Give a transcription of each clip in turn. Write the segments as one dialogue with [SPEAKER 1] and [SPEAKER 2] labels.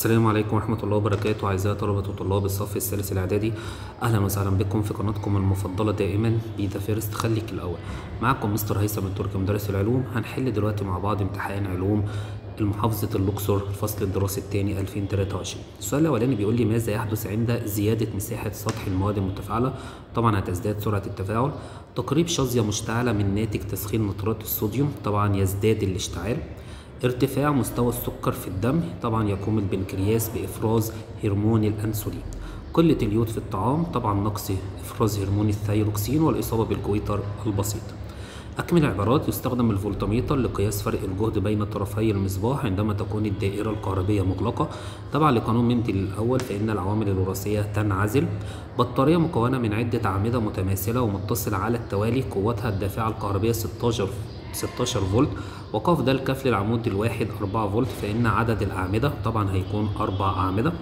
[SPEAKER 1] السلام عليكم ورحمة الله وبركاته أعزائي طلبة وطلاب الصف الثالث الإعدادي أهلا وسهلا بكم في قناتكم المفضلة دائما بي ذا فيرست خليك الأول معكم مستر هيثم التركي مدرس العلوم هنحل دلوقتي مع بعض امتحان علوم المحافظة الأقصر الفصل الدراسي الثاني 2023 السؤال الأولاني بيقول لي ماذا يحدث عند زيادة مساحة سطح المواد المتفاعلة طبعا هتزداد سرعة التفاعل تقريب شظية مشتعلة من ناتج تسخين نترات الصوديوم طبعا يزداد الاشتعال ارتفاع مستوى السكر في الدم طبعا يقوم البنكرياس بإفراز هرمون الأنسولين قلة اليود في الطعام طبعا نقص إفراز هرمون الثيروكسين والإصابة بالجويتر البسيط أكمل العبارات يستخدم الفولتميتر لقياس فرق الجهد بين طرفي المصباح عندما تكون الدائرة الكهربية مغلقة طبعا لقانون مندل الأول فإن العوامل الوراثية تنعزل بطارية مكونة من عدة أعمدة متماثلة ومتصلة على التوالي قوتها الدافعة الكهربية 16 16 فولت وقاف ده الكف للعمود الواحد 4 فولت فإن عدد الأعمدة طبعا هيكون أربع أعمدة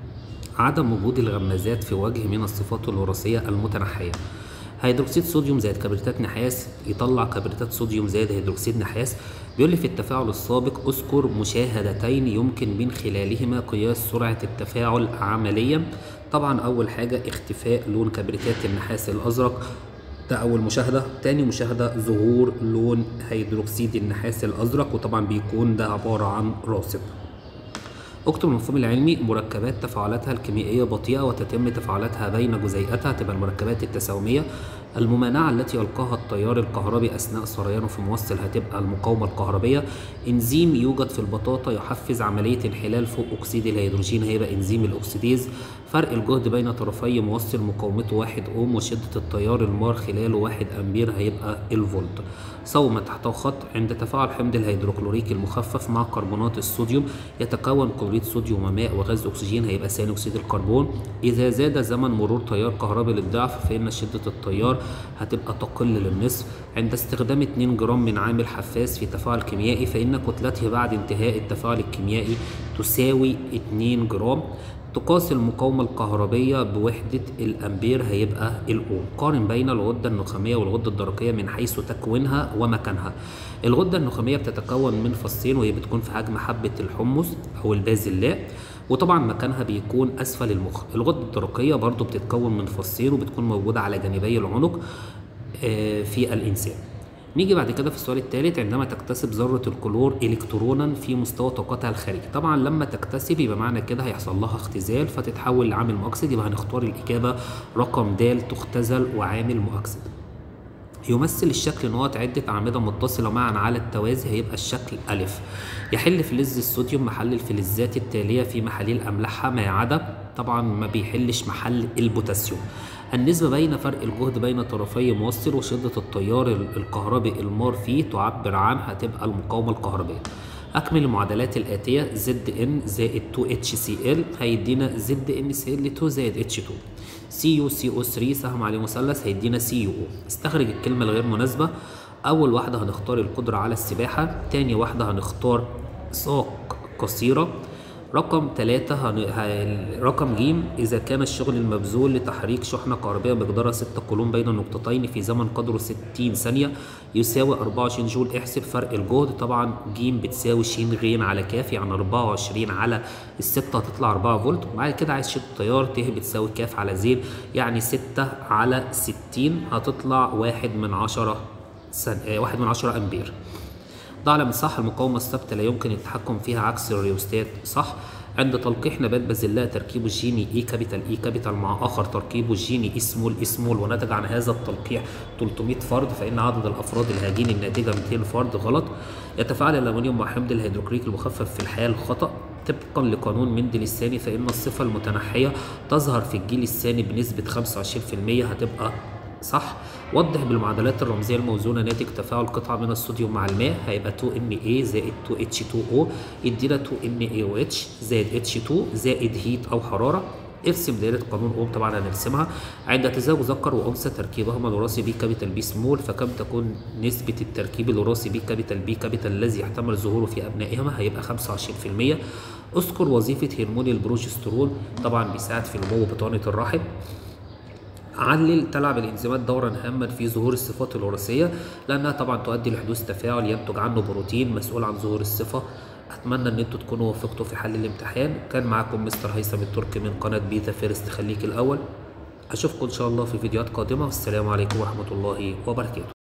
[SPEAKER 1] عدم وجود الغمازات في وجه من الصفات الوراثية المتنحية هيدروكسيد صوديوم زائد كبريتات نحاس يطلع كبريتات صوديوم زائد هيدروكسيد نحاس بيقول لي في التفاعل السابق اذكر مشاهدتين يمكن من خلالهما قياس سرعة التفاعل عمليا طبعا أول حاجة اختفاء لون كبريتات النحاس الأزرق ده أول مشاهدة تاني مشاهدة ظهور لون هيدروكسيد النحاس الأزرق وطبعا بيكون ده عبارة عن راصد اكتب المفهوم العلمي مركبات تفاعلاتها الكيميائية بطيئة وتتم تفاعلاتها بين جزيئاتها تبقى المركبات التساهمية الممانعة التي يلقاها التيار الكهربي أثناء سريانه في موصل هتبقى المقاومة الكهربية إنزيم يوجد في البطاطا يحفز عملية انحلال فوق أكسيد الهيدروجين هيبقى إنزيم الأكسيديز فرق الجهد بين طرفي موصل مقاومته 1 أوم وشدة التيار المار خلاله 1 أمبير هيبقى الفولت صوم تحته خط عند تفاعل حمض الهيدروكلوريك المخفف مع كربونات الصوديوم يتكون كلوريد صوديوم وماء وغاز أكسجين هيبقى ثاني أكسيد الكربون إذا زاد زمن مرور تيار كهربي للضعف فإن شدة التيار هتبقى تقل للنصف عند استخدام 2 جرام من عامل حفاز في تفاعل كيميائي فإن كتلته بعد انتهاء التفاعل الكيميائي تساوي 2 جرام تقاس المقاومة الكهربية بوحدة الأمبير هيبقى الأوم قارن بين الغدة النخامية والغدة الدرقية من حيث تكوينها ومكانها الغدة النخامية بتتكون من فصين وهي بتكون في حجم حبة الحمص أو البازلاء وطبعا مكانها بيكون اسفل المخ الغده الدرقيه برضو بتتكون من فصين وبتكون موجوده على جانبي العنق في الانسان نيجي بعد كده في السؤال الثالث عندما تكتسب ذرة الكلور إلكترونا في مستوى طاقتها الخارجي طبعا لما تكتسب يبقى معنى كده هيحصل لها اختزال فتتحول لعامل مؤكسد يبقى هنختار الإجابة رقم د تختزل وعامل مؤكسد يمثل الشكل نقط عدة أعمدة متصلة معا على التوازي هيبقى الشكل ألف يحل فلز الصوديوم محل الفلزات التالية في محاليل أملاحها ما عدا طبعا ما بيحلش محل البوتاسيوم النسبة بين فرق الجهد بين طرفي موصل وشدة التيار الكهربي المار فيه تعبر عن هتبقى المقاومة الكهربية أكمل المعادلات الآتية زد ان زائد 2 اتش سي ال هيدينا زد ان سي ال 2 زائد اتش 2 سي يو سي او 3 سهم عليه مثلث هيدينا سي يو او استخرج الكلمة الغير مناسبة أول واحدة هنختار القدرة على السباحة تاني واحدة هنختار ساق قصيرة رقم ثلاثة هن... ه... رقم ج إذا كان الشغل المبذول لتحريك شحنة كهربائية مقدارها 6 كولوم بين النقطتين في زمن قدره 60 ثانية يساوي 24 جول احسب فرق الجهد طبعا ج بتساوي ش غ على ك يعني 24 على الستة هتطلع 4 فولت وبعد كده عايز شدة التيار ت بتساوي ك على ز يعني 6 على 60 هتطلع 1 من 10 سن... 1 من 10 أمبير ضع صح المقاومة الثابتة لا يمكن التحكم فيها عكس الريوستات صح عند تلقيح نبات بازلاء تركيبه الجيني اي كابيتال اي كابيتال مع اخر تركيبه الجيني اي سمول اي سمول ونتج عن هذا التلقيح 300 فرد فان عدد الافراد الهجين الناتجه 200 فرد غلط يتفاعل الالومنيوم مع حمض الهيدروكليك المخفف في الحياه الخطا طبقا لقانون مندل الثاني فان الصفه المتنحيه تظهر في الجيل الثاني بنسبه 25% هتبقى صح وضح بالمعادلات الرمزيه الموزونه ناتج تفاعل قطعه من الصوديوم مع الماء هيبقى 2Na زائد 2H2O يدينا 2NaOH زائد H2 زائد هيت او حراره ارسم دائرة قانون أوم طبعا هنرسمها عند تزاوج ذكر وأنثى تركيبهما الوراثي بي كابيتال بي سمول فكم تكون نسبة التركيب الوراثي بي كابيتال بي كابيتال الذي يحتمل ظهوره في أبنائهما هيبقى 25% اذكر وظيفة هرمون البروجسترون طبعا بيساعد في نمو بطانة الرحم علل تلعب الانزيمات دورا هاما في ظهور الصفات الوراثيه لانها طبعا تؤدي لحدوث تفاعل ينتج عنه بروتين مسؤول عن ظهور الصفه اتمنى ان انتوا تكونوا وفقتوا في حل الامتحان كان معاكم مستر هيثم التركي من قناه بيتا فيرست خليك الاول اشوفكم ان شاء الله في فيديوهات قادمه والسلام عليكم ورحمه الله وبركاته